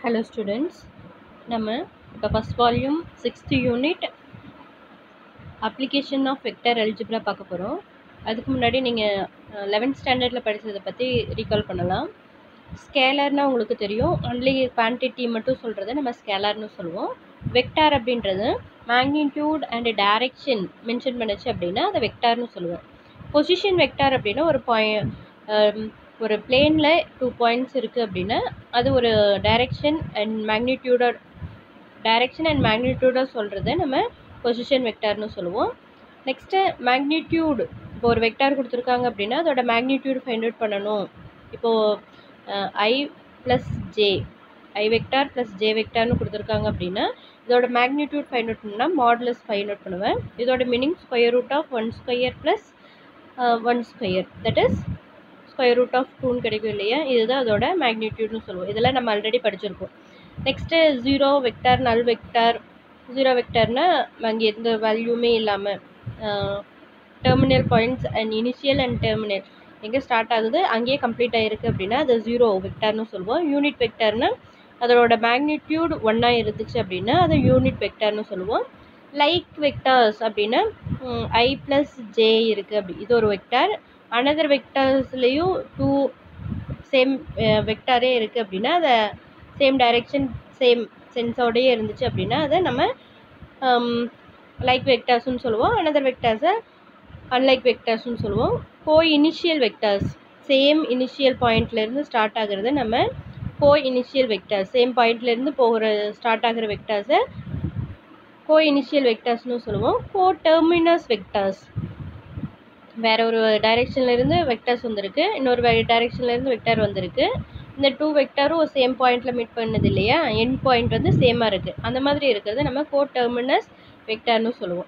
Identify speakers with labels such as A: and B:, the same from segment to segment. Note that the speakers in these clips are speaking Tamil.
A: ஹலோ ஸ்டூடெண்ட்ஸ் நம்ம இப்போ first volume sixth unit application of vector algebra பார்க்க போகிறோம் அதுக்கு முன்னாடி நீங்கள் லெவன்த் ஸ்டாண்டர்டில் படித்ததை பற்றி ரீகால் பண்ணலாம் ஸ்கேலர்னால் உங்களுக்கு தெரியும் ஒன்லி குவான்டிட்டி மட்டும் சொல்கிறத நம்ம ஸ்கேலர்னு சொல்லுவோம் வெக்டார் அப்படின்றது மேக்னிடியூட் அண்ட் டைரெக்ஷன் மென்ஷன் பண்ணுச்சு அப்படின்னா அதை வெக்டார்னு சொல்லுவோம் பொசிஷன் வெக்டார் அப்படின்னா ஒரு பாயிண்ட் ஒரு பிளேனில் டூ பாயிண்ட்ஸ் இருக்குது அப்படின்னா அது ஒரு direction and magnitude direction and மேக்னிடியூடாக சொல்கிறத நம்ம பொசிஷன் வெக்டார்னு சொல்லுவோம் நெக்ஸ்ட்டு மேக்னிடியூட் இப்போ ஒரு வெக்டார் கொடுத்துருக்காங்க அப்படின்னா அதோட மேக்னிடியூட் ஃபைண்ட் அவுட் பண்ணணும் இப்போது I plus J I vector plus J வெக்டார்னு கொடுத்துருக்காங்க அப்படின்னா இதோட மேக்னிடியூட் ஃபைண்ட் அவுட் பண்ணால் மாடலஸ் ஃபைண்ட் அவுட் பண்ணுவேன் இதோட meaning square root of one square plus one square that is square root of டூன்னு கிடைக்கும் இல்லையா இதுதான் அதோட மேக்னிடியூட்னு சொல்லுவோம் இதெல்லாம் நம்ம ஆல்ரெடி படிச்சிருக்கோம் next zero vector null vector zero வெக்டார்னால் அங்கே எந்த வேல்யூமே இல்லாமல் terminal points and initial and terminal எங்கே ஸ்டார்ட் ஆகுது அங்கேயே கம்ப்ளீட் ஆகிருக்கு அப்படின்னா அது ஜீரோ வெக்டார்னு சொல்லுவோம் யூனிட் வெக்டார்னால் அதோட மேக்னிடியூட் ஒன்றா இருந்துச்சு அப்படின்னா அதை யூனிட் வெக்டார்னு சொல்லுவோம் லைக் வெக்டார்ஸ் அப்படின்னா ஐ ப்ளஸ் ஜே இருக்குது அப்படி இது ஒரு வெக்டார் அனதர் வெக்டார்ஸ்லேயும் டூ சேம் வெக்டாரே இருக்குது அப்படின்னா அதை சேம் டைரெக்ஷன் சேம் சென்ஸோடையே இருந்துச்சு அப்படின்னா அதை நம்ம லைக் வெக்டார்ஸ்னு சொல்லுவோம் அனதர் வெக்டார்ஸை அன்லைக் வெக்டார்ஸ்னு சொல்லுவோம் co initial vectors same initial பாயிண்ட்லேருந்து ஸ்டார்ட் ஆகிறது நம்ம கோ இனிஷியல் வெக்டார்ஸ் சேம் பாயிண்ட்லேருந்து போகிற ஸ்டார்ட் ஆகிற வெக்டார்ஸை கோ இனிஷியல் வெக்டார்ஸ்னு சொல்லுவோம் கோ டெர்மினஸ் வெக்டார்ஸ் வேற ஒரு டைரெக்ஷன்லேருந்து வெக்டர்ஸ் வந்திருக்கு இன்னொரு வேறு டைரெக்ஷன்லேருந்து வெக்டார் வந்திருக்கு இந்த டூ வெக்டாரும் சேம் பாயிண்டில் மீட் பண்ணது இல்லையா எண்ட் பாயிண்ட் வந்து சேமாக இருக்குது அந்த மாதிரி இருக்கிறது நம்ம கோ டெர்மினஸ் வெக்டார்னு சொல்லுவோம்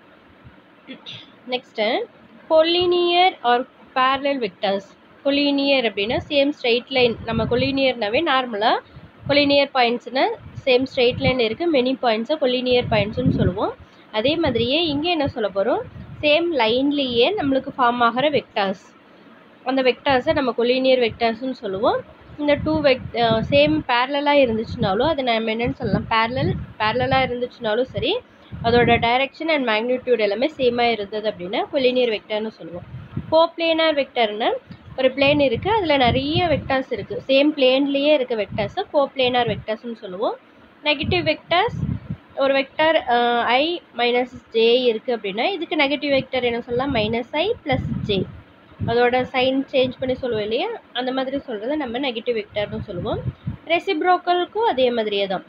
A: next collinear or parallel vectors collinear அப்படின்னா சேம் ஸ்ட்ரெயிட் லைன் நம்ம கொலினியர்னாவே நார்மலாக கொலினியர் பாயிண்ட்ஸ்னால் சேம் ஸ்ட்ரெயிட் லைன் இருக்குது மெனி பாயிண்ட்ஸை கொலினியர் பாயிண்ட்ஸ்னு சொல்லுவோம் அதே மாதிரியே இங்கே என்ன சொல்ல போகிறோம் சேம் லைன்லேயே நம்மளுக்கு ஃபார்ம் ஆகிற வெக்டார்ஸ் அந்த வெக்டார்ஸை நம்ம கொலினியர் வெக்டார்ஸ்னு சொல்லுவோம் இந்த டூ வெக் சேம் பேரலாக இருந்துச்சுனாலும் அதை நம்ம என்னென்னு சொல்லலாம் பேரலல் பேரலாக இருந்துச்சுனாலும் சரி அதோட டைரெக்ஷன் அண்ட் மேக்னிடியூட் எல்லாமே சேமாக இருந்தது அப்படின்னா கொலினியர் வெக்டார்னு சொல்லுவோம் கோப்ளேனார் வெக்டர்னு ஒரு பிளேன் இருக்குது அதில் நிறைய வெக்டார்ஸ் இருக்குது சேம் பிளேன்லேயே இருக்க வெக்டார்ஸை கோப்ளேனார் வெக்டார்ஸ்னு சொல்லுவோம் நெகட்டிவ் வெக்டார்ஸ் ஒரு வெக்டார் ஐ மைனஸ் ஜே இருக்குது அப்படின்னா இதுக்கு நெகட்டிவ் வெக்டர் என்ன சொல்லலாம் மைனஸ் ஐ ப்ளஸ் ஜே அதோட சைன் சேஞ்ச் பண்ணி சொல்லுவோம் இல்லையா அந்த மாதிரி சொல்கிறத நம்ம நெகட்டிவ் வெக்டார்னு சொல்லுவோம் ரெசிப்ரோக்கலுக்கும் அதே மாதிரியே தான்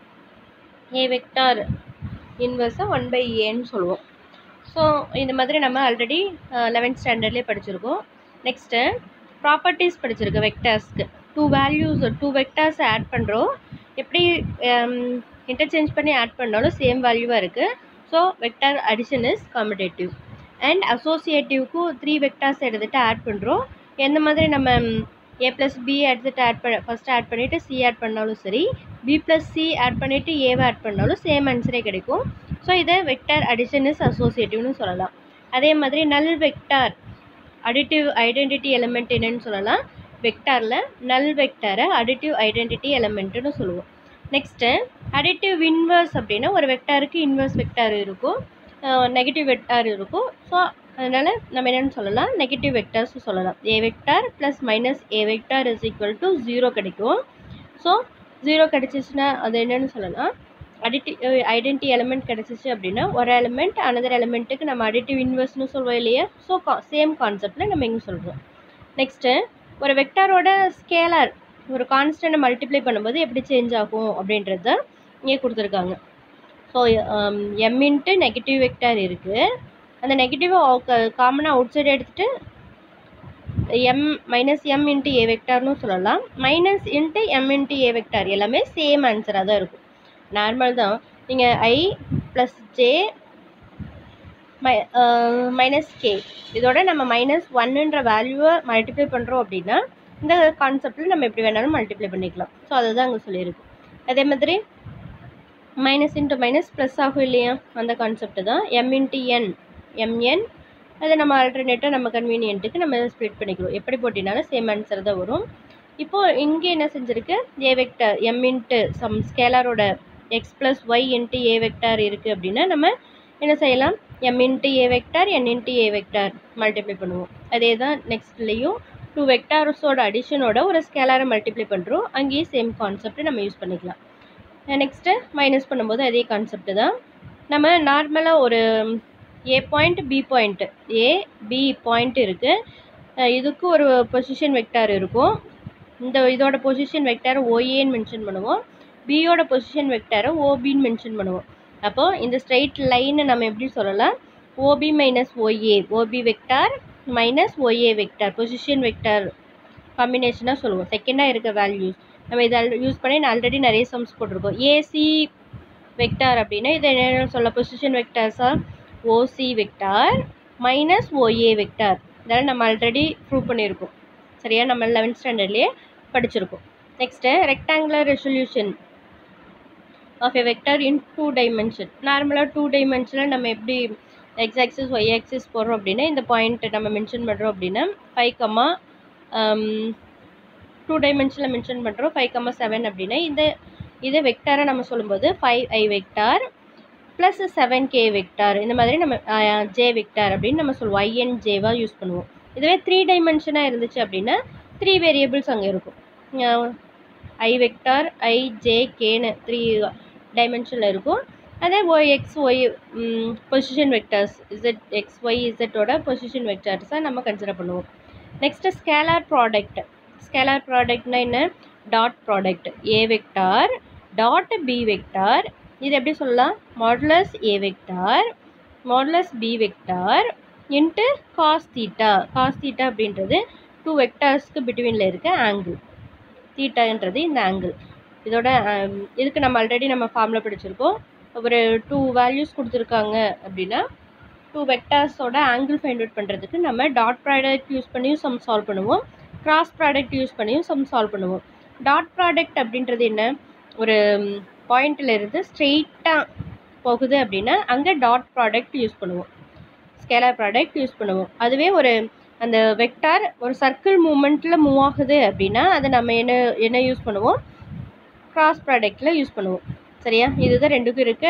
A: ஏ வெக்டார் இன்வர்ஸாக ஒன் பை ஏன்னு சொல்லுவோம் ஸோ இந்த மாதிரி நம்ம ஆல்ரெடி லெவன்த் ஸ்டாண்டர்ட்லேயே படிச்சிருக்கோம் நெக்ஸ்ட்டு ப்ராப்பர்ட்டிஸ் படிச்சிருக்கோம் வெக்டார்ஸ்க்கு two values two vectors add பண்ணுறோம் எப்படி இன்டர்சேஞ்ச் பண்ணி ஆட் பண்ணாலும் சேம் வேல்யூவாக இருக்குது so vector addition is commutative and அசோசியேட்டிவ்க்கும் த்ரீ வெக்டார்ஸ் எடுத்துகிட்டு ஆட் பண்ணுறோம் எந்த மாதிரி நம்ம ஏ ப்ளஸ் பி எடுத்துகிட்டு ஆட் பண்ண ஃபஸ்ட்டு ஆட் பண்ணிவிட்டு சி ஆட் பண்ணாலும் சரி பி ப்ளஸ் சி ஆட் பண்ணிவிட்டு ஏவை ஆட் பண்ணாலும் சேம் ஆன்சரே கிடைக்கும் ஸோ இதை வெக்டார் அடிஷன் இஸ் அசோசியேட்டிவ்னு சொல்லலாம் அதே மாதிரி நல் வெக்டார் அடிட்டிவ் ஐடென்டிட்டி எலமெண்ட் என்னன்னு சொல்லலாம் வெக்டாரில் நல் வெக்டாரை அடிட்டிவ் ஐடென்டிட்டி எலமெண்ட்டுன்னு சொல்லுவோம் நெக்ஸ்ட்டு அடிட்டிவ் இன்வர்ஸ் அப்படின்னா ஒரு வெக்டாருக்கு இன்வர்ஸ் வெக்டார் இருக்கும் நெகட்டிவ் வெக்டார் இருக்கும் ஸோ அதனால் நம்ம என்னென்னு சொல்லலாம் நெகட்டிவ் வெக்டார்ஸ் சொல்லலாம் ஏ vector plus minus A vector is equal to zero கிடைக்கும் ஸோ ஜீரோ கிடச்சிச்சின்னா அது என்னென்னு சொல்லலாம் அடிட்டிவ் ஐடென்டி எலமெண்ட் கிடச்சிச்சு அப்படின்னா ஒரு எலமெண்ட் அனதர் எலமெண்ட்டுக்கு நம்ம அடிட்டிவ் இன்வர்ஸ்னு சொல்லுவோம் இல்லையா ஸோ கா சேம் கான்செப்டில் நம்ம இங்கே சொல்கிறோம் நெக்ஸ்ட்டு ஒரு வெக்டாரோட ஸ்கேலர் ஒரு கான்ஸ்டன்ட்டை மல்டிப்ளை பண்ணும்போது எப்படி சேஞ்ச் ஆகும் அப்படின்றத இங்கே கொடுத்துருக்காங்க so M into negative vector இருக்குது அந்த நெகட்டிவை காமனாக அவுட் சைடு எடுத்துகிட்டு M minus M into A வெக்டார்னு சொல்லலாம் மைனஸ் இன்ட்டு எம் இன்ட்டு ஏ வெக்டார் எல்லாமே சேம் ஆன்சராக தான் இருக்கும் நார்மல் தான் நீங்கள் ஐ ப்ளஸ் ஜே மை மைனஸ் கே இதோட நம்ம மைனஸ் ஒன்னுன்ற வேல்யூவை மல்டிப்ளை பண்ணுறோம் அப்படின்னா இந்த கான்செப்டில் நம்ம எப்படி வேணாலும் மல்டிப்ளை பண்ணிக்கலாம் ஸோ அதுதான் அங்கே சொல்லியிருக்கு அதே மாதிரி மைனஸ் இன்ட்டு மைனஸ் ப்ளஸ் ஆகும் இல்லையா அந்த கான்செப்ட் தான் எம் இன்ட்டு என் எம்என் அதை நம்ம ஆல்டர்னேட்டாக நம்ம கன்வீனியன்ட்டுக்கு நம்ம ஸ்ப்ளிட் பண்ணிக்கிறோம் எப்படி போட்டினாலும் சேம் ஆன்சர் தான் வரும் இப்போ இங்கே என்ன செஞ்சிருக்கு A vector M into some ஸ்கேலாரோட எக்ஸ் ப்ளஸ் ஒய் இன்ட்டு ஏ வெக்டார் இருக்குது அப்படின்னா நம்ம என்ன செய்யலாம் எம் இன்ட்டு ஏ வெக்டார் என் இன்ட்டு ஏ வெக்டார் மல்டிப்ளை பண்ணுவோம் அதே தான் நெக்ஸ்ட்லேயும் டூ வெக்டார்ஸோட அடிஷனோட ஒரு ஸ்கேலாரை மல்டிப்ளை பண்ணுறோம் அங்கேயும் சேம் கான்செப்ட் நம்ம யூஸ் பண்ணிக்கலாம் நெக்ஸ்ட்டு மைனஸ் பண்ணும்போது அதே கான்செப்ட் தான் நம்ம நார்மலாக ஒரு A point B point A B point இருக்குது இதுக்கு ஒரு பொசிஷன் வெக்டார் இருக்கும் இந்த இதோட பொசிஷன் வெக்டாரை ஓஏன்னு மென்ஷன் பண்ணுவோம் பியோட பொசிஷன் வெக்டாரை ஓபின்னு மென்ஷன் பண்ணுவோம் அப்போது இந்த ஸ்ட்ரைட் லைனை நம்ம எப்படி சொல்லலாம் OB minus OA OB vector minus OA vector position vector காம்பினேஷனாக சொல்லுவோம் செகண்டாக இருக்க வேல்யூஸ் நம்ம இதை யூஸ் பண்ணி நான் ஆல்ரெடி நிறைய சம்ஸ் போட்டிருக்கோம் ஏசி வெக்டார் அப்படின்னா இதை என்ன சொல்ல பொசிஷன் வெக்டார்ஸாக OC vector minus OA vector இதெல்லாம் நம்ம ஆல்ரெடி ப்ரூவ் பண்ணியிருக்கோம் சரியா நம்ம லெவன்த் ஸ்டாண்டர்ட்லேயே படிச்சிருக்கோம் next rectangular resolution of a vector in two dimension நார்மலாக டூ டைமென்ஷனில் நம்ம எப்படி எக்ஸ் ஆக்சிஸ் ஒய் ஆக்சிஸ் போடுறோம் அப்படின்னா இந்த பாயிண்ட் நம்ம மென்ஷன் பண்ணுறோம் அப்படின்னா ஃபைவ் கம்மா டூ டைமென்ஷனில் மென்ஷன் பண்ணுறோம் ஃபைவ் கம்மா செவன் அப்படின்னா இந்த இதை வெக்டாரை நம்ம சொல்லும்போது five I vector plus seven K vector இந்த மாதிரி நம்ம ஜே வெக்டார் அப்படின்னு நம்ம சொல்லுவோம் ஐஎன் ஜேவாக யூஸ் பண்ணுவோம் இதுவே த்ரீ டைமென்ஷனாக இருந்துச்சு அப்படின்னா த்ரீ வேரியபிள்ஸ் அங்கே இருக்கும் ஐ வெக்டார் ஐ ஜே கேன்னு த்ரீ டைமென்ஷனில் இருக்கும் அதே Y X Y position vectors Z X Y இசட்டோட பொசிஷன் வெக்டர்ஸாக நம்ம கன்சிடர் பண்ணுவோம் நெக்ஸ்ட்டு ஸ்கேலார் ப்ராடக்ட் ஸ்கேலார் ப்ராடக்ட்னா என்ன dot product A vector dot B vector இது எப்படி சொல்லலாம் modulus A vector modulus B vector into cos theta cos theta அப்படின்றது டூ வெக்டார்ஸ்க்கு பிட்வீனில் இருக்க ஆங்கிள் தீட்டான்றது இந்த ஆங்கிள் இதோட இதுக்கு நம்ம ஆல்ரெடி நம்ம ஃபார்மில் படிச்சிருக்கோம் ஒரு டூ வேல்யூஸ் கொடுத்துருக்காங்க அப்படின்னா டூ வெக்டார்ஸோட ஆங்கிள் ஃபைண்ட் அவுட் பண்ணுறதுக்கு நம்ம டாட் ப்ராடக்ட் யூஸ் பண்ணியும் சம் சால்வ் பண்ணுவோம் கிராஸ் ப்ராடக்ட் யூஸ் பண்ணியும் சம் சால்வ் பண்ணுவோம் டாட் ப்ராடக்ட் அப்படின்றது என்ன ஒரு பாயிண்டில் இருந்து ஸ்ட்ரெயிட்டாக போகுது அப்படின்னா அங்கே டாட் ப்ராடக்ட் யூஸ் பண்ணுவோம் ஸ்கேலார் ப்ராடக்ட் யூஸ் பண்ணுவோம் அதுவே ஒரு அந்த வெக்டார் ஒரு சர்க்கிள் மூமெண்ட்டில் மூவ் ஆகுது அப்படின்னா அதை நம்ம என்ன என்ன யூஸ் பண்ணுவோம் கிராஸ் ப்ராடக்டில் யூஸ் பண்ணுவோம் சரியா இதுதான் ரெண்டுக்கும் இருக்க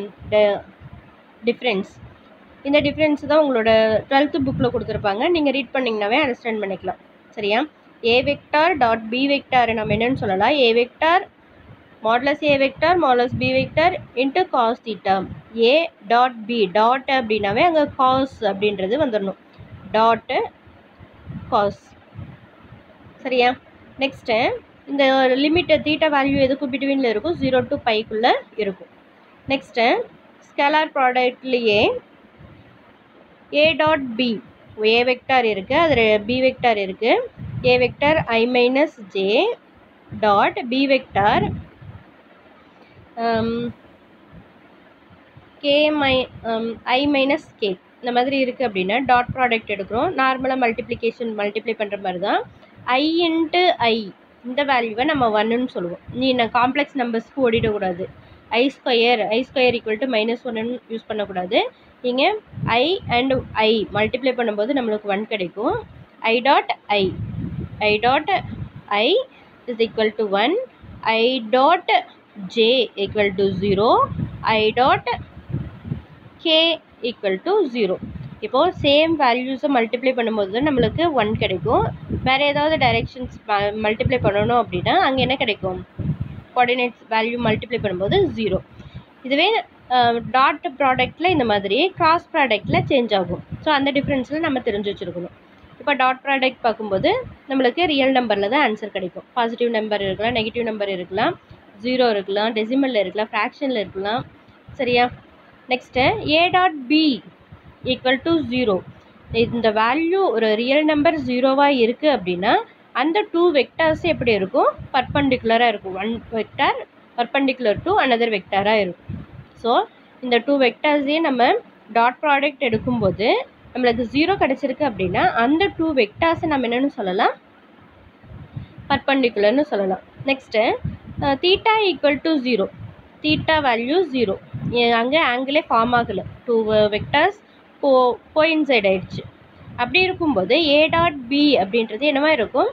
A: டிஃப்ரென்ஸ் இந்த டிஃப்ரென்ஸ் தான் உங்களோட டுவெல்த்து புக்கில் கொடுத்துருப்பாங்க நீங்கள் ரீட் பண்ணிங்கனாவே அண்டர்ஸ்டாண்ட் பண்ணிக்கலாம் சரியா A vector dot B vector நம்ம என்னென்னு சொல்லலாம் ஏ vector modulus A vector modulus B vector into cos theta A dot B dot அப்படின்னாவே அங்கே காஸ் அப்படின்றது வந்துடணும் டாட்டு காஸ் சரியா நெக்ஸ்ட்டு இந்த லிமிட் தீட்டா வேல்யூ எதுக்கும் பிட்வீனில் இருக்கும் ஜீரோ டு பைக்குள்ளே இருக்கும் நெக்ஸ்ட்டு ஸ்கேலார் ப்ராடக்ட்லேயே A dot B A vector இருக்குது அதில் பி வெக்டார் இருக்குது ஏ vector I minus J dot B vector K my I minus K இந்த மாதிரி இருக்குது அப்படின்னா டாட் ப்ராடக்ட் எடுக்கிறோம் நார்மலாக மல்டிப்ளிகேஷன் மல்டிப்ளை பண்ணுற மாதிரி தான் ஐ இன்ட்டு ஐ இந்த வேல்யூவை நம்ம ஒன்றுன்னு சொல்லுவோம் நீ நான் காம்ப்ளெக்ஸ் நம்பர்ஸ்க்கு ஓடிடக்கூடாது i square i square equal to minus ஒன்னு யூஸ் பண்ணக்கூடாது நீங்கள் ஐ அண்ட் ஐ மல்டிப்ளை பண்ணும்போது நம்மளுக்கு ஒன் கிடைக்கும் i dot i i dot i is equal to one i dot j equal to zero i dot k equal to zero இப்போது சேம் வேல்யூஸை மல்டிப்ளை பண்ணும்போது தான் நம்மளுக்கு ஒன் கிடைக்கும் வேறு ஏதாவது டைரெக்ஷன்ஸ் மல்டிப்ளை பண்ணணும் அப்படின்னா அங்கே என்ன கிடைக்கும் கோஆர்டினேட்ஸ் வேல்யூ மல்டிப்ளை பண்ணும்போது ஜீரோ இதுவே டாட் ப்ராடக்ட்டில் இந்த மாதிரி கிராஸ் ப்ராடக்ட்டில் சேஞ்ச் ஆகும் ஸோ அந்த டிஃப்ரென்ஸில் நம்ம தெரிஞ்சு வச்சுருக்கணும் இப்போ டாட் ப்ராடக்ட் பார்க்கும்போது நம்மளுக்கு ரியல் நம்பரில் தான் ஆன்சர் கிடைக்கும் பாசிட்டிவ் நம்பர் இருக்கலாம் நெகட்டிவ் நம்பர் இருக்கலாம் ஜீரோ இருக்கலாம் டெசிமலில் இருக்கலாம் ஃப்ராக்ஷனில் இருக்கலாம் சரியா next a dot b equal to zero இந்த வேல்யூ ஒரு ரியல் நம்பர் ஜீரோவாக இருக்குது அப்படின்னா அந்த டூ வெக்டார்ஸ் எப்படி இருக்கும் பர்பண்டிகுலராக இருக்கும் one vector perpendicular to another வெக்டாராக இருக்கும் ஸோ இந்த டூ வெக்டார்ஸையே நம்ம டாட் ப்ராடக்ட் எடுக்கும்போது நம்மளுக்கு ஜீரோ கிடச்சிருக்கு அப்படின்னா அந்த டூ வெக்டார்ஸை நம்ம என்னென்னு சொல்லலாம் பர்பண்டிகுலர்னு சொல்லலாம் next theta equal to zero theta value zero அங்கே ஆங்கிளே ஃபார்ம் ஆகலை டூ வெக்டார்ஸ் கோ கோயின்சைட் ஆயிடுச்சு அப்படி இருக்கும்போது ஏ டாட் பி அப்படின்றது என்னவா இருக்கும்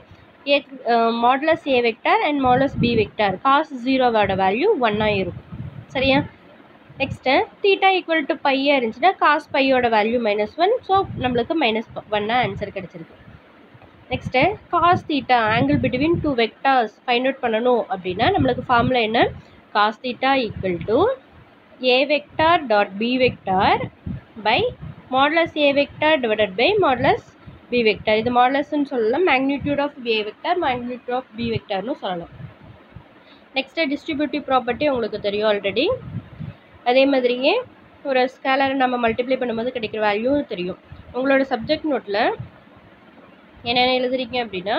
A: a modulus A vector and modulus B vector cos ஜீரோவோட வேல்யூ ஒன்னாக இருக்கும் சரியா நெக்ஸ்ட்டு தீட்டா ஈக்குவல் டு பையாக இருந்துச்சுன்னா காஸ் பையோட வேல்யூ மைனஸ் ஒன் ஸோ நம்மளுக்கு மைனஸ் ஒன்னாக ஆன்சர் கிடச்சிருக்கு next cos theta angle between two vectors find out பண்ணணும் அப்படின்னா நம்மளுக்கு ஃபார்முலா என்ன cos theta equal to a vector dot B vector by modulus A vector divided by modulus B vector இது மாடலஸ்ன்னு சொல்லலாம் magnitude of a vector magnitude of b வெக்டார்னு சொல்லலாம் நெக்ஸ்ட்டு டிஸ்ட்ரிபியூட்டிவ் ப்ராப்பர்ட்டி உங்களுக்கு தெரியும் ஆல்ரெடி அதே மாதிரியே ஒரு ஸ்கேலரை நம்ம மல்டிப்ளை பண்ணும்போது கிடைக்கிற வேல்யூவும் தெரியும் உங்களோட சப்ஜெக்ட் நோட்டில் என்னென்ன எழுதுறீங்க அப்படின்னா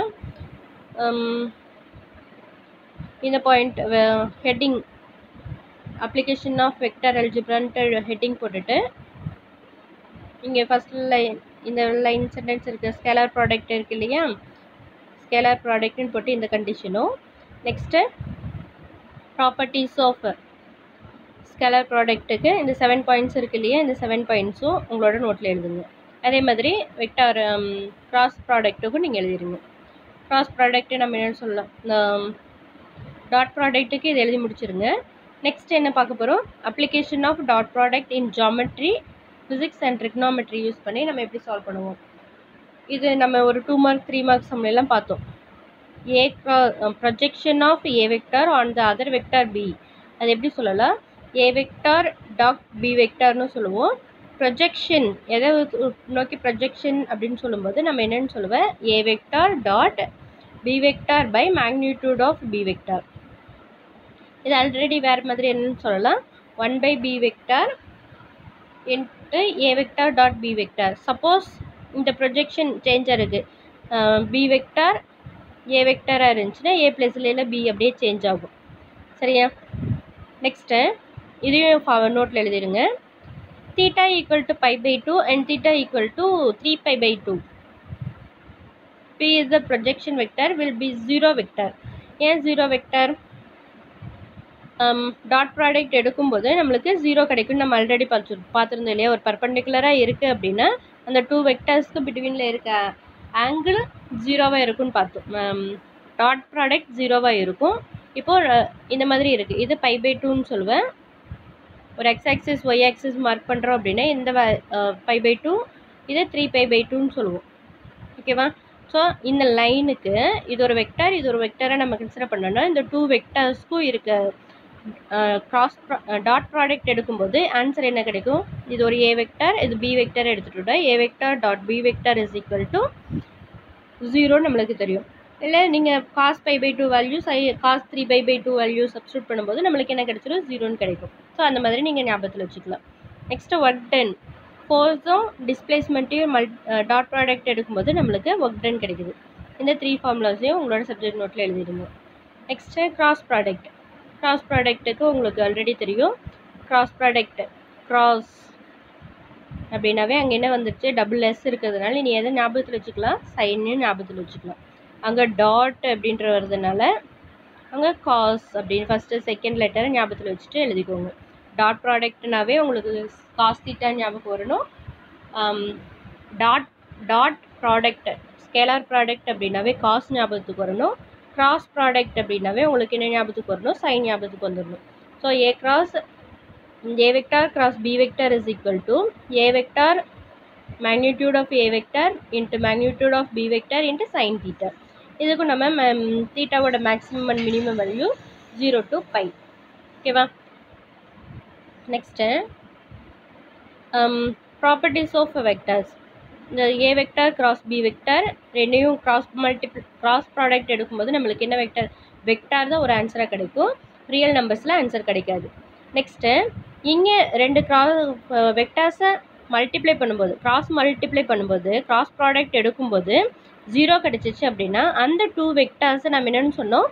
A: இந்த point heading application of vector அல்ஜிப்ரான்ட்டு ஹெட்டிங் போட்டுட்டு இங்கே ஃபஸ்ட் லைன் இந்த லைன் சென்டென்ஸ் இருக்குது ஸ்கேலர் ப்ராடக்ட் இருக்குது இல்லையா ஸ்கேலர் ப்ராடக்ட்னு போட்டு இந்த கண்டிஷனும் நெக்ஸ்ட்டு ப்ராப்பர்ட்டிஸ் ஆஃப் ஸ்கேலர் ப்ராடக்ட்டுக்கு இந்த செவன் பாயிண்ட்ஸ் இருக்குது இல்லையா இந்த செவன் பாயிண்ட்ஸும் உங்களோட நோட்டில் எழுதுங்க அதே மாதிரி வெக்டார் கிராஸ் ப்ராடக்ட்டுக்கும் நீங்கள் எழுதிடுங்க கிராஸ் ப்ராடக்ட்டு நம்ம என்ன சொல்லலாம் இந்த டாட் ப்ராடக்ட்டுக்கு இது எழுதி முடிச்சிருங்க நெக்ஸ்ட் என்ன பார்க்க போகிறோம் application of dot product in geometry physics and trigonometry use பண்ணி நம்ம எப்படி சால்வ் பண்ணுவோம் இது நம்ம ஒரு டூ மார்க் த்ரீ மார்க் சம்லாம் பார்த்தோம் a projection of a vector on the other vector b அது எப்படி சொல்லலாம் ஏ வெக்டார் டாட் பி வெக்டார்னு சொல்லுவோம் ப்ரொஜெக்ஷன் எதை நோக்கி ப்ரொஜெக்ஷன் அப்படின்னு சொல்லும்போது நம்ம என்னென்னு சொல்லுவேன் a vector dot B vector by magnitude of b vector இது ஆல்ரெடி வேறு மாதிரி என்னன்னு சொல்லலாம் one by b vector into A vector dot B vector suppose இந்த ப்ரொஜெக்ஷன் சேஞ்சாக இருக்குது பி வெக்டார் ஏ வெக்டாராக இருந்துச்சுன்னா ஏ ப்ளஸ்ல பி அப்படியே சேஞ்ச் ஆகும் சரியா நெக்ஸ்ட்டு இதையும் நோட்டில் எழுதிடுங்க theta equal to pi by 2 and theta equal to 3 pi by 2. P is the projection vector will be 0 vector. ஏன் 0 vector? டாட் ப்ராடக்ட் எடுக்கும்போது நம்மளுக்கு ஜீரோ கிடைக்கும் நம்ம ஆல்ரெடி பார்த்து பார்த்துருந்தோம் இல்லையா ஒரு பர்பண்டிகுலராக இருக்குது அப்படின்னா அந்த டூ வெக்டர்ஸ்க்கு பிட்வீனில் இருக்க ஆங்கிள் ஜீரோவாக இருக்கும்னு பார்த்தோம் டாட் ப்ராடக்ட் ஜீரோவாக இருக்கும் இப்போது இந்த மாதிரி இருக்குது இது பை பை டூன்னு சொல்லுவேன் ஒரு x axis y axis mark பண்ணுறோம் அப்படின்னா இந்த பை பை டூ இதை த்ரீ பை பை டூன்னு சொல்லுவோம் ஓகேவா ஸோ இந்த லைனுக்கு இது ஒரு வெக்டார் இது ஒரு வெக்டாரை நம்ம கன்சிடர் பண்ணோம்னா இந்த டூ வெக்டர்ஸ்க்கும் இருக்க கிராஸ் டாட் ப்ராடக்ட் எடுக்கும்போது ஆன்சர் என்ன கிடைக்கும் இது ஒரு ஏ வெக்டார் இது பி வெக்டார் எடுத்துட்டோம்னா a vector dot B vector is equal to ஜீரோன்னு நம்மளுக்கு தெரியும் இல்லை நீங்கள் cos pi by two values ஐ cos three pi by two value substitute பண்ணும்போது நம்மளுக்கு என்ன கிடைச்சிடும் ஜீரோன்னு கிடைக்கும் ஸோ அந்த மாதிரி நீங்கள் ஞாபகத்தில் வச்சுக்கலாம் நெக்ஸ்ட்டு ஒர்க் டன் ஃபோர்ஸும் டிஸ்பிளேஸ்மெண்ட்டையும் மல் டாட் ப்ராடக்ட் எடுக்கும்போது நம்மளுக்கு ஒர்க் டன் கிடைக்குது இந்த த்ரீ ஃபார்முலாஸையும் உங்களோட சப்ஜெக்ட் நோட்டில் எழுதிடுங்க நெக்ஸ்ட்டு கிராஸ் ப்ராடக்ட் கிராஸ் ப்ராடக்ட்டுக்கு உங்களுக்கு ஆல்ரெடி தெரியும் கிராஸ் ப்ராடக்ட் கிராஸ் அப்படின்னாவே அங்கே என்ன வந்துருச்சு டபுள் எஸ் இருக்கிறதுனால நீ எதை ஞாபகத்தில் வச்சுக்கலாம் சைன்னு ஞாபகத்தில் வச்சுக்கலாம் அங்கே டாட் அப்படின்ற வர்றதுனால அங்கே காஸ் அப்படின்னு ஃபஸ்ட்டு செகண்ட் லெட்டரை ஞாபகத்தில் வச்சுட்டு எழுதிக்கோங்க டாட் ப்ராடக்ட்னாவே உங்களுக்கு காஸ் தீட்டா ஞாபகம் வரணும் dot dot product scalar product அப்படின்னாவே காஸ் ஞாபகத்துக்கு வரணும் கிராஸ் ப்ராடக்ட் அப்படின்னாவே உங்களுக்கு என்ன ஞாபகத்துக்கு வரணும் சைன் ஞாபகத்துக்கு வந்துடணும் so a cross a vector cross b vector is equal to a vector magnitude of a vector into magnitude of b vector into sine theta இதுக்கும் நம்ம தீட்டாவோட maximum and minimum value zero to pi ஓகேவா நெக்ஸ்ட்டு ப்ராப்பர்ட்டிஸ் ஆஃப் வெக்டர்ஸ் இந்த a vector cross b vector ரெண்டையும் கிராஸ் மல்டிபிள் கிராஸ் ப்ராடக்ட் எடுக்கும்போது நம்மளுக்கு என்ன வெக்டார் வெக்டார் தான் ஒரு ஆன்சராக கிடைக்கும் ரியல் நம்பர்ஸில் ஆன்சர் கிடைக்காது நெக்ஸ்ட்டு இங்கே ரெண்டு கிராஸ் வெக்டார்ஸை மல்டிப்ளை பண்ணும்போது கிராஸ் மல்டிப்ளை பண்ணும்போது கிராஸ் ப்ராடக்ட் எடுக்கும்போது ஜீரோ கிடச்சிச்சு அப்படின்னா அந்த டூ வெக்டார்ஸை நம்ம என்னென்னு சொன்னோம்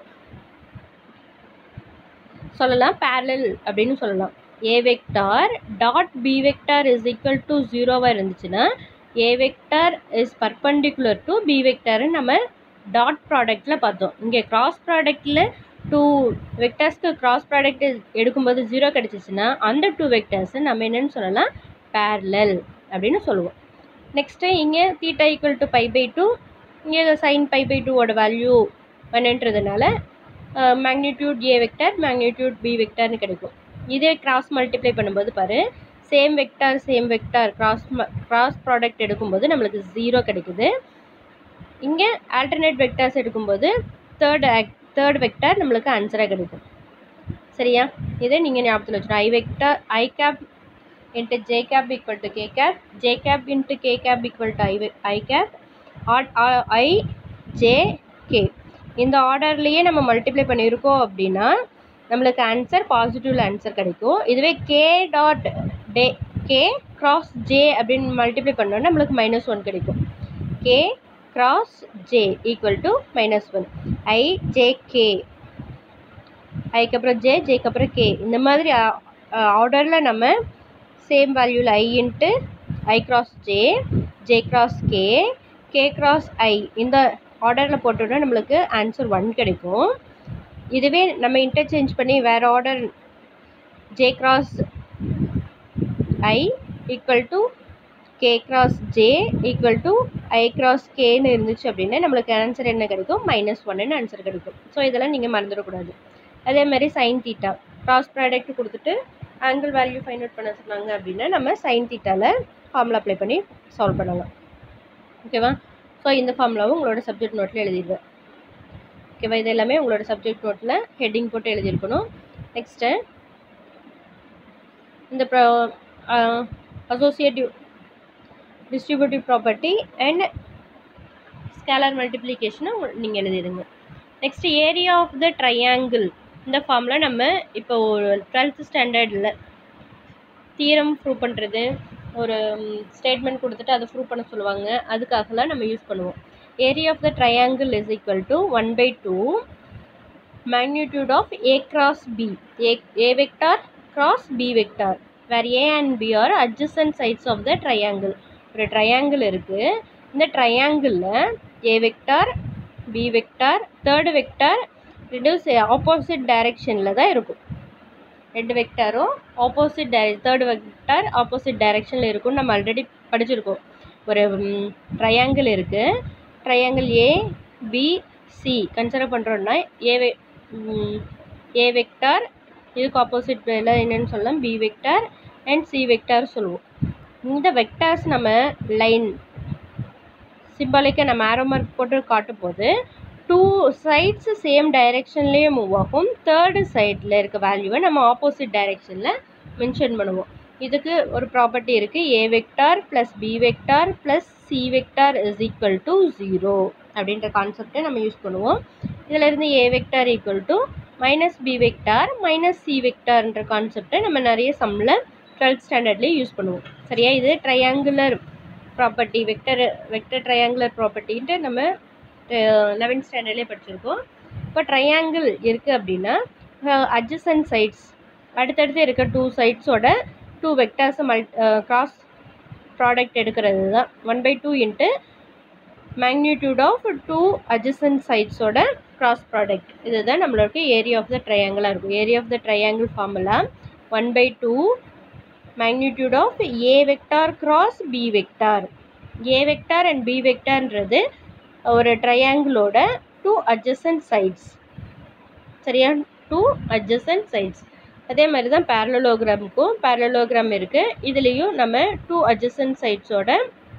A: சொல்லலாம் பேரலல் அப்படின்னு சொல்லலாம் ஏ vector dot B vector is equal to ஜீரோவாக இருந்துச்சுன்னா a vector is perpendicular to b வெக்டார்னு நம்ம டாட் ப்ராடக்டில் பார்த்தோம் இங்கே கிராஸ் ப்ராடக்டில் டூ வெக்டர்ஸ்க்கு கிராஸ் ப்ராடக்ட் எடுக்கும்போது ஜீரோ கிடச்சிச்சின்னா அந்த டூ வெக்டர்ஸை நம்ம என்னென்னு சொல்லலாம் பேரலல் அப்படின்னு சொல்லுவோம் நெக்ஸ்ட்டு இங்கே theta equal to pi by two இங்கே சைன் பை பை டூவோட வேல்யூ ஒன்றுன்றதுனால magnitude a vector magnitude b வெக்டர்னு கிடைக்கும் இதே கிராஸ் மல்டிப்ளை பண்ணும்போது பாரு same vector same vector cross cross product எடுக்கும்போது நம்மளுக்கு ஜீரோ கிடைக்குது இங்கே ஆல்டர்னேட் வெக்டார்ஸ் எடுக்கும்போது தேர்ட் தேர்ட் வெக்டார் நம்மளுக்கு ஆன்சராக கிடைக்கும் சரியா இதை நீங்கள் ஞாபகத்தில் வச்சுருவோம் i vector i cap into j cap equal to k cap j cap into K gap equal to i i cap add i j k இந்த ஆர்டர்லேயே நம்ம மல்டிப்ளை பண்ணியிருக்கோம் அப்படின்னா நம்மளுக்கு ஆன்சர் பாசிட்டிவ் ஆன்சர் கிடைக்கும் இதுவே கே டாட் டே கே கிராஸ் ஜே அப்படின்னு மல்டிப்ளை பண்ணோன்னா நம்மளுக்கு மைனஸ் ஒன் கிடைக்கும் k cross j equal to minus one i j k ஐக்கு அப்புறம் ஜே ஜேக்கு அப்புறம் கே இந்த மாதிரி ஆர்டரில் நம்ம சேம் வேல்யூவில் i into i cross j j cross k k cross i இந்த ஆர்டரில் போட்டோன்னா நம்மளுக்கு ஆன்சர் ஒன் கிடைக்கும் இதுவே நம்ம இன்டர்சேஞ்ச் பண்ணி வேறு order j cross i equal to k cross j equal to i cross கேன்னு இருந்துச்சு அப்படின்னா நம்மளுக்கு ஆன்சர் என்ன கிடைக்கும் மைனஸ் ஒன்னு ஆன்சர் கிடைக்கும் ஸோ இதெல்லாம் நீங்கள் மறந்துடக்கூடாது அதே மாதிரி சைன் தீட்டா கிராஸ் ப்ராடக்ட் கொடுத்துட்டு ஆங்கிள் வேல்யூ ஃபைண்ட் அவுட் பண்ண சொன்னாங்க அப்படின்னா நம்ம சைன் தீட்டாவில் ஃபார்முலா அப்ளை பண்ணி சால்வ் பண்ணலாம் ஓகேவா ஸோ இந்த ஃபார்முலாவும் உங்களோட சப்ஜெக்ட் நோட்டில் எழுதிடுவேன் ஓகேவா இது எல்லாமே உங்களோட சப்ஜெக்ட் நோட்டில் ஹெட்டிங் போட்டு எழுதியிருக்கணும் நெக்ஸ்ட்டு இந்த ப்ரோ associative distributive property and scalar மல்டிப்ளிகேஷனை நீங்கள் எழுதிடுங்க next area of the triangle இந்த ஃபார்மில் நம்ம இப்போ ஒரு டுவெல்த் ஸ்டாண்டர்டில் தீரம் ப்ரூவ் பண்ணுறது ஒரு ஸ்டேட்மெண்ட் கொடுத்துட்டு அதை ப்ரூவ் பண்ண சொல்லுவாங்க அதுக்காகலாம் நம்ம யூஸ் பண்ணுவோம் area of the triangle is equal to one by two magnitude of a cross b a, a vector cross b vector where a and b are adjacent sides of the triangle ஒரு triangle இருக்கு இந்த triangleல a vector b vector third vector ரெண்டும் ஆப்போசிட் டைரெக்ஷனில் தான் இருக்கும் ரெண்டு வெக்டாரும் ஆப்போசிட் டை தேர்ட் வெக்டார் ஆப்போசிட் டைரெக்ஷனில் இருக்கும்னு நம்ம ஆல்ரெடி படிச்சிருக்கோம் ஒரு ட்ரையாங்கிள் இருக்குது triangle a b c consider பண்ணுறோன்னா ஏ ஏ வெக்டார் இதுக்கு ஆப்போசிட் என்னன்னு சொல்லலாம் b vector and c vector சொல்லுவோம் இந்த வெக்டார்ஸ் நம்ம லைன் சிம்பாலிக்காக நம்ம ஆரோ மார்க் போட்டு காட்டும் போது டூ சைட்ஸ் சேம் டைரெக்ஷன்லேயே மூவ் ஆகும் தேர்டு சைடில் இருக்க வேல்யூவை நம்ம ஆப்போசிட் டைரெக்ஷனில் மென்ஷன் பண்ணுவோம் இதுக்கு ஒரு ப்ராப்பர்ட்டி இருக்குது ஏ vector plus B vector plus c vector is equal to zero அப்படின்ற கான்செப்டை நம்ம யூஸ் பண்ணுவோம் இதில் இருந்து a vector equal to minus b vector minus c வெக்டார்ன்ற கான்செப்டை நம்ம நிறைய சம்மில் டுவெல்த் ஸ்டாண்டர்ட்லேயே யூஸ் பண்ணுவோம் சரியா இது triangular property vector vector triangular ப்ராப்பர்ட்டின்ட்டு நம்ம லெவன்த் ஸ்டாண்டர்ட்லேயே படிச்சிருக்கோம் இப்போ ட்ரையாங்கிள் இருக்குது அப்படின்னா அட்ஜசன்ட் சைட்ஸ் அடுத்தடுத்து இருக்க டூ சைட்ஸோட டூ வெக்டர்ஸை மல் கிராஸ் ப்ராடக்ட் எடுக்கிறது தான் one by two into magnitude of two adjacent சைட்ஸோட கிராஸ் ப்ராடக்ட் இதுதான் நம்மளுக்கு ஏரியா ஆஃப் த ட்ரையாங்கிளாக இருக்கும் area of the triangle formula one by two magnitude of a vector cross b vector a vector and b வெக்டார்ன்றது ஒரு ட்ரையாங்கிளோட டூ அட்ஜசன்ட் சைட்ஸ் சரியா டூ அட்ஜசன்ட் சைட்ஸ் அதே மாதிரி தான் பேரலோகிராமுக்கும் பேரலோகிராம் இருக்குது இதுலேயும் நம்ம டூ அட்ஜசன்ட் சைட்ஸோட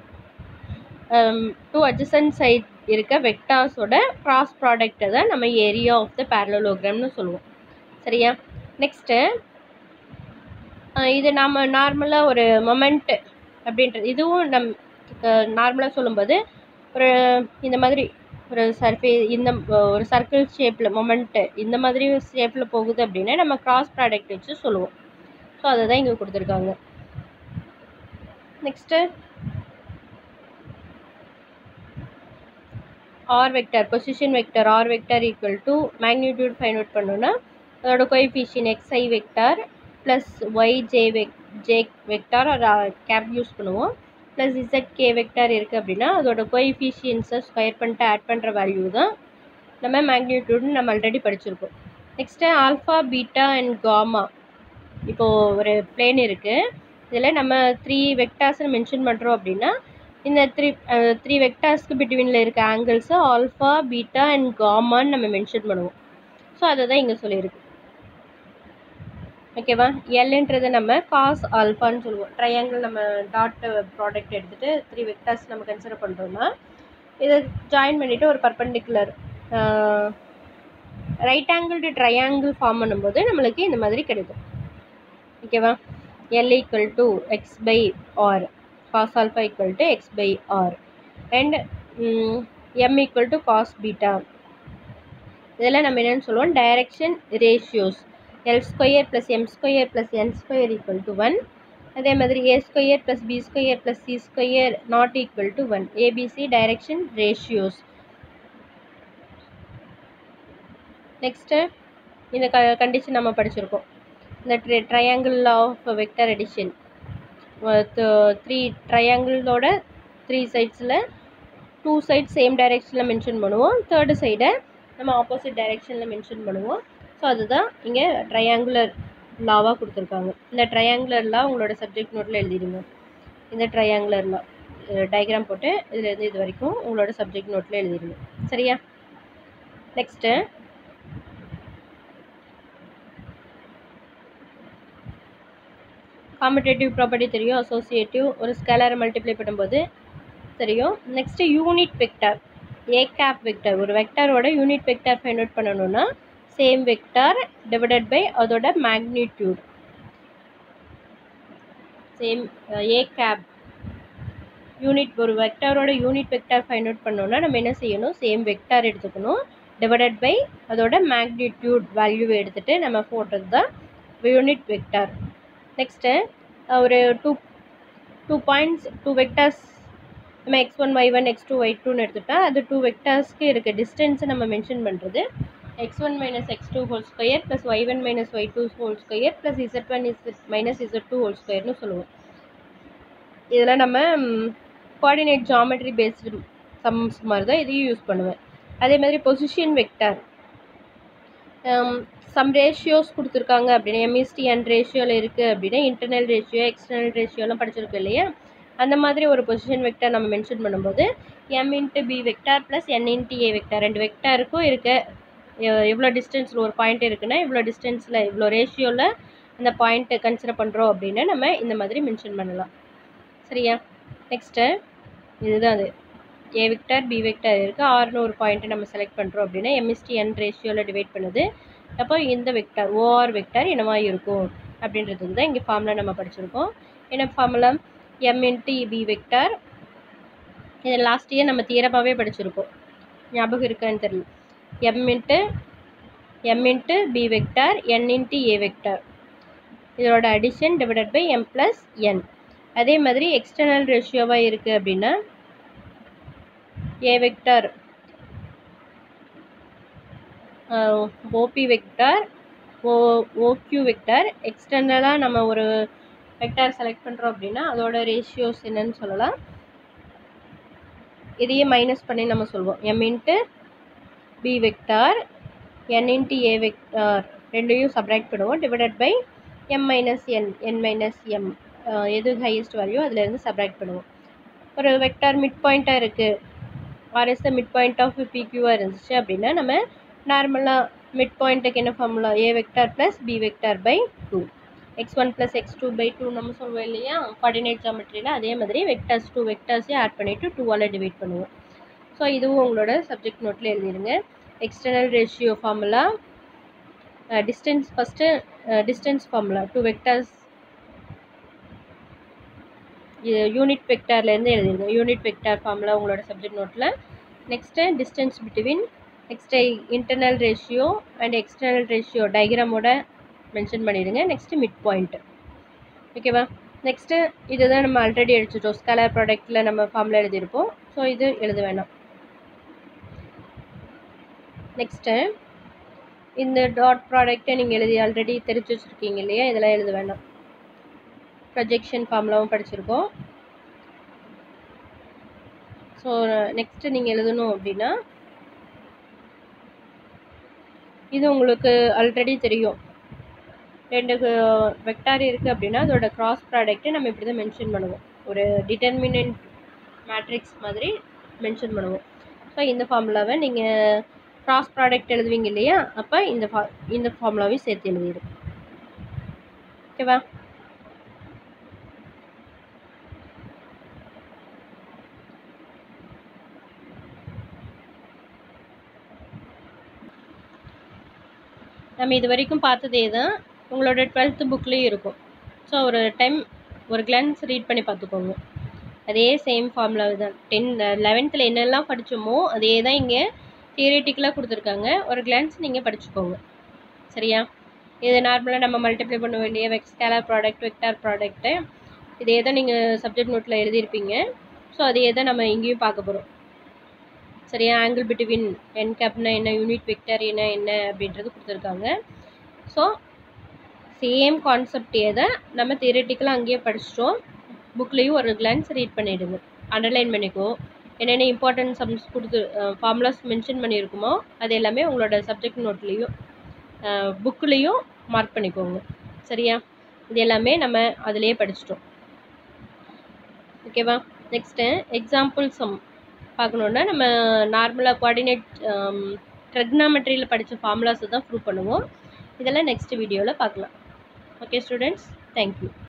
A: டூ அட்ஜசன்ட் சைட் இருக்க வெக்டார்ஸோட கிராஸ் ப்ராடக்டை தான் நம்ம ஏரியா ஆஃப் த பேரலோகிராம்னு சொல்லுவோம் சரியா நெக்ஸ்ட்டு இது நாம் நார்மலாக ஒரு மொமெண்ட் அப்படின்றது இதுவும் நம் நார்மலாக சொல்லும்போது ஒரு இந்த மாதிரி ஒரு சர்ஃபே இந்த ஒரு சர்க்கிள் ஷேப்பில் மொமெண்ட்டு இந்த மாதிரி ஷேப்பில் போகுது அப்படின்னா நம்ம கிராஸ் ப்ராடக்ட் வச்சு சொல்லுவோம் ஸோ அதை தான் இங்கே கொடுத்துருக்காங்க next r vector position vector r vector equal to magnitude find out பண்ணோன்னா அதோட coefficient x i vector plus y j வெக் ஜே வெக்டார் ஒரு கேப் யூஸ் பண்ணுவோம் ப்ளஸ் இசட் கே வெக்டார் இருக்குது அப்படின்னா அதோட கோஎஃபிஷியன்ஸை ஸ்கொயர் பண்ணிட்டு ஆட் பண்ணுற வேல்யூ தான் நம்ம மேக்னிடியூட்னு நம்ம ஆல்ரெடி படிச்சிருக்கோம் next alpha beta and gamma இப்போது ஒரு பிளேன் இருக்குது இதில் நம்ம த்ரீ வெக்டார்ஸ்னு மென்ஷன் பண்ணுறோம் அப்படின்னா இந்த த்ரீ த்ரீ வெக்டார்ஸ்க்கு பிட்வீனில் இருக்க ஆங்கிள்ஸு ஆல்ஃபா பீட்டா அண்ட் காமான்னு நம்ம மென்ஷன் பண்ணுவோம் ஸோ அதை தான் இங்கே சொல்லியிருக்கு ஓகேவா எல்ன்றது நம்ம காஸ் ஆல்ஃபான்னு சொல்லுவோம் ட்ரையாங்கிள் நம்ம டாட் ப்ராடக்ட் எடுத்துகிட்டு த்ரீ வெக்டார்ஸ் நம்ம கன்சிடர் பண்ணுறோம்னா இதை ஜாயின் பண்ணிவிட்டு ஒரு perpendicular right angled triangle form பண்ணும்போது நம்மளுக்கு இந்த மாதிரி கிடைக்கும் ஓகேவா l equal to x by r cos alpha equal to x by r and m equal to cos beta இதெல்லாம் நம்ம என்னென்னு சொல்லுவோம் direction ratios l square plus m square plus n square equal to one அதே மாதிரி a square plus b square plus c square not equal to one a b c direction ratios next இந்த க கண்டிஷன் நம்ம படிச்சிருக்கோம் இந்த ட்ரி triangle of vector addition three ட்ரையாங்கிளோட த்ரீ சைட்ஸில் டூ சைட் சேம் டைரெக்ஷனில் மென்ஷன் பண்ணுவோம் தேர்டு சைடை நம்ம ஆப்போசிட் டைரெக்ஷனில் மென்ஷன் பண்ணுவோம் ஸோ அதுதான் இங்கே ட்ரையாங்குலர் லாவாக கொடுத்துருக்காங்க இந்த ட்ரையாங்குலர் லா உங்களோட சப்ஜெக்ட் நோட்டில் எழுதிடுங்க இந்த ட்ரையாங்குலர் லா டயக்ராம் போட்டு இதுலேருந்து இது வரைக்கும் உங்களோட சப்ஜெக்ட் நோட்டில் எழுதிடுங்க சரியா நெக்ஸ்ட்டு காம்படேட்டிவ் ப்ராப்பர்ட்டி தெரியும் அசோசியேட்டிவ் ஒரு ஸ்கேலரை மல்டிப்ளை பண்ணும்போது தெரியும் next unit vector A cap vector ஒரு வெக்டாரோட யூனிட் வெக்டார் ஃபைண்ட் அவுட் பண்ணணும்னா சேம் வெக்டார் டிவைடட் பை அதோட magnitude same A cap unit ஒரு வெக்டாரோட யூனிட் வெக்டார் ஃபைண்ட் அவுட் பண்ணோன்னா நம்ம என்ன செய்யணும் சேம் வெக்டார் எடுத்துக்கணும் டிவைடட் பை அதோட மேக்னிடியூட் வேல்யூவை எடுத்துகிட்டு நம்ம போட்டது தான் யூனிட் வெக்டார் நெக்ஸ்ட்டு ஒரு two two points two vectors நம்ம X one Y one X two Y டூன்னு எடுத்துட்டா அது டூ வெக்டார்ஸ்க்கு இருக்க டிஸ்டன்ஸை நம்ம மென்ஷன் பண்ணுறது X one minus X two whole square plus Y one minus Y two whole square plus Z one is minus Z two whole ஸ்கொயர்னு சொல்லுவோம் இதில் நம்ம கோஆர்டினேட் ஜாமெட்ரி பேஸ்டு சம்ஸ் மாதிரி தான் இதையும் யூஸ் பண்ணுவேன் அதே மாதிரி பொசிஷன் வெக்டார் சம் ரேஷியோஸ் கொடுத்துருக்காங்க அப்படின்னா எம்இஸ்டி அண்ட் ரேஷியோவில் இருக்குது அப்படின்னா இன்டர்னல் ரேஷியோ எக்ஸ்டர்னல் ரேஷியோலாம் படிச்சிருக்கோம் இல்லையா அந்த மாதிரி ஒரு பொசிஷன் வெக்டார் நம்ம மென்ஷன் பண்ணும்போது M into B vector plus N into ஏ வெக்டார் ரெண்டு வெக்டாருக்கும் இருக்க எவ்வளோ டிஸ்டன்ஸில் ஒரு பாயிண்ட் இருக்குன்னா இவ்வளோ டிஸ்டன்ஸில் இவ்வளோ ரேஷியோவில் அந்த பாயிண்ட்டை கன்சிடர் பண்ணுறோம் அப்படின்னா நம்ம இந்த மாதிரி மென்ஷன் பண்ணலாம் சரியா நெக்ஸ்ட்டு இதுதான் அது ஏ வெக்டார் பி வெக்டார் இருக்குது ஆறுனு ஒரு பாயிண்ட்டை நம்ம செலக்ட் பண்ணுறோம் அப்படின்னா எம்எஸ்டி என் ரேஷியோவில் டிவைட் பண்ணுது அப்போ இந்த வெக்டார் ஓஆர் வெக்டார் என்னவா இருக்கும் அப்படின்றதுக்கு தான் இங்கே ஃபார்முலா நம்ம படிச்சிருக்கோம் என்ன formula M into B vector இதை லாஸ்ட் இயர் நம்ம தீரமாகவே படிச்சிருக்கோம் ஞாபகம் இருக்கான்னு தெரியல M into M into B vector N into ஏ வெக்டார் இதோட addition divided by M plus N அதே மாதிரி எக்ஸ்டர்னல் ரேஷியோவாக இருக்குது அப்படின்னா A vector OP vector O OQ vector எக்ஸ்டர்னலாக நம்ம ஒரு வெக்டார் செலக்ட் பண்ணுறோம் அப்படின்னா அதோட ரேஷியோஸ் என்னன்னு சொல்லலாம் இதையே மைனஸ் பண்ணி நம்ம சொல்லுவோம் M into B vector N into ஏ வெக்டார் ரெண்டையும் சப்ராக்ட் பண்ணுவோம் divided by M minus N N minus M எது ஹையஸ்ட் வேல்யூ அதுலேருந்து சப்ராக்ட் பண்ணுவோம் ஒரு வெக்டார் மிட் பாயிண்ட்டாக இருக்குது R is the mid point of பிக்யூவாக இருந்துச்சு அப்படின்னா நம்ம நார்மலாக மிட் பாயிண்ட்டுக்கு என்ன formula A vector plus B vector by two X one plus X two by two நம்ம சொல்லுவோம் இல்லையா கோஆர்டினேட் ஜாமெட்ரியில் அதே மாதிரி வெக்டார்ஸ் டூ வெக்டார்ஸையும் ஆட் பண்ணிவிட்டு டூவால் டிவைட் பண்ணுவோம் ஸோ இதுவும் உங்களோட சப்ஜெக்ட் நோட்டில் எழுதிடுங்க external ratio formula distance first distance formula two vectors unit வெக்டார்லேருந்து எழுதிடுங்க யூனிட் வெக்டார் ஃபார்முலா உங்களோட சப்ஜெக்ட் நோட்டில் next distance between next internal ratio and external ratio டயக்ராமோட மென்ஷன் பண்ணிடுங்க நெக்ஸ்ட்டு மிட் பாயிண்ட்டு ஓகேவா நெக்ஸ்ட்டு இதுதான் நம்ம ஆல்ரெடி அடிச்சிட்டோம் ஸ்கலர் ப்ராடக்ட்டில் நம்ம ஃபார்மில் எழுதியிருப்போம் ஸோ இது எழுத வேணாம் நெக்ஸ்ட்டு இந்த டாட் ப்ராடக்ட்டை நீங்கள் எழுதி ஆல்ரெடி தெரிஞ்சு வச்சுருக்கீங்க இல்லையா இதெல்லாம் எழுத வேண்டாம் ப்ரொஜெக்ஷன் ஃபார்முலாவும் படிச்சிருக்கோம் ஸோ நெக்ஸ்ட்டு நீங்கள் எழுதணும் அப்படின்னா இது உங்களுக்கு ஆல்ரெடி தெரியும் ரெண்டு வெக்டார் இருக்குது அப்படின்னா அதோட கிராஸ் ப்ராடக்ட்டை நம்ம இப்படி தான் மென்ஷன் பண்ணுவோம் ஒரு டிட்டர்மினன்ட் மேட்ரிக்ஸ் மாதிரி மென்ஷன் பண்ணுவோம் ஸோ இந்த ஃபார்முலாவை நீங்கள் கிராஸ் ப்ராடக்ட் எழுதுவீங்க இல்லையா அப்போ இந்த ஃபா இந்த ஃபார்முலாவையும் சேர்த்து எழுதிடும் ஓகேவா நம்ம இது வரைக்கும் பார்த்ததே தான் உங்களோட டுவெல்த்து புக்லேயும் இருக்கும் ஸோ ஒரு டைம் ஒரு கிளான்ஸ் ரீட் பண்ணி பார்த்துக்கோங்க அதே சேம் ஃபார்முலா தான் டென் லெவன்த்தில் என்னெல்லாம் படித்தோமோ அதே தான் இங்கே தியரிட்டிக்கலாக கொடுத்துருக்காங்க ஒரு கிளான்ஸ் நீங்கள் படிச்சுக்கோங்க சரியா இது நார்மலாக நம்ம மல்டிப்ளை பண்ண வேண்டிய வெக் ஸ்கேலர் ப்ராடக்ட் வெக்டார் ப்ராடக்ட்டு இதே தான் நீங்கள் சப்ஜெக்ட் நோட்டில் எழுதியிருப்பீங்க ஸோ அதே தான் நம்ம இங்கேயும் பார்க்க போகிறோம் சரியா ஆங்கிள் பிட்வீன் என் கேப்னா என்ன யூனிட் வெக்டர் என்ன என்ன அப்படின்றது கொடுத்துருக்காங்க ஸோ சேம் கான்செப்ட் எதை நம்ம தியரட்டிக்கலாக அங்கேயே படிச்சிட்டோம் புக்லேயும் ஒரு கிளான்ஸ் ரீட் பண்ணிவிடுங்க அண்டர்லைன் பண்ணிக்கோ என்னென்ன இம்பார்ட்டன்ட் சம்ஸ் கொடுத்து ஃபார்முலாஸ் மென்ஷன் பண்ணியிருக்குமோ அது எல்லாமே உங்களோட சப்ஜெக்ட் நோட்லேயும் புக்லேயும் மார்க் பண்ணிக்கோங்க சரியா இது எல்லாமே நம்ம அதிலேயே படிச்சிட்டோம் ஓகேவா நெக்ஸ்ட்டு எக்ஸாம்பிள் சம் பார்க்கணுன்னா நம்ம நார்மலாக கோஆர்டினேட் ட்ரெக்னாமெட்ரியில் படித்த ஃபார்முலாஸை தான் ப்ரூவ் பண்ணுவோம் இதெல்லாம் நெக்ஸ்ட் வீடியோவில் பார்க்கலாம் ஓகே ஸ்டூடெண்ட்ஸ் தேங்க்யூ